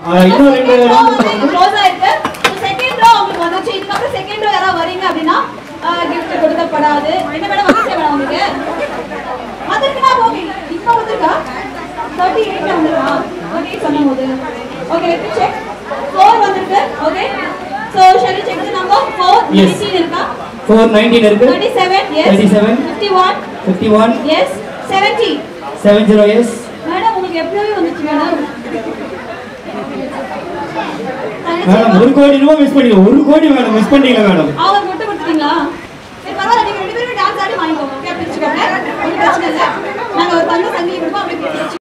ஆ, இன்னும் ரெண்டு round இருக்கு. க்ளோஸ் ஆயிருக்கு செகண்ட் ரோ உங்களுக்கு வந்துச்சு இதுக்கப்புறம் செகண்ட் ரோ யாராவது வரீங்க அப்படின்னா கிஃப்ட் கொடுக்கப்படாது என்ன மேடம் வந்துச்சு மேடம் உங்களுக்கு வந்திருக்குன்னா ஓகே இப்போ வந்திருக்கா தேர்ட்டி எயிட்ல வந்திருக்கா ஓகே சொன்ன போது okay let me check four வந்திருக்கு okay so shall check the number four Yes. Nineteen இருக்கா ஃபோர் நைன்டீன் இருக்கு thirty seven yes 37. Fifty one fifty one yes seventy seven zero yes madam உங்களுக்கு எப்பவே வந்துச்சு மேடம் மேடம் ஒரு கோடி ரூபாய் miss பண்ணீங்க ஒரு கோடி மேடம் மிஸ் பண்ணீங்க மேடம் அவர் மட்டும் கொடுத்துட்டீங்களா சரி பரவாயில்ல நீங்க ரெண்டு பேரும் டான்ஸ் ஆடி வாங்கிக்கோங்க ஓகே பிடிச்சுக்கோங்க ஒன்றும் பிரச்சனை இல்லை நாங்கள் ஒரு தங்க சங்கிலி கொடுப்போம் அப்படி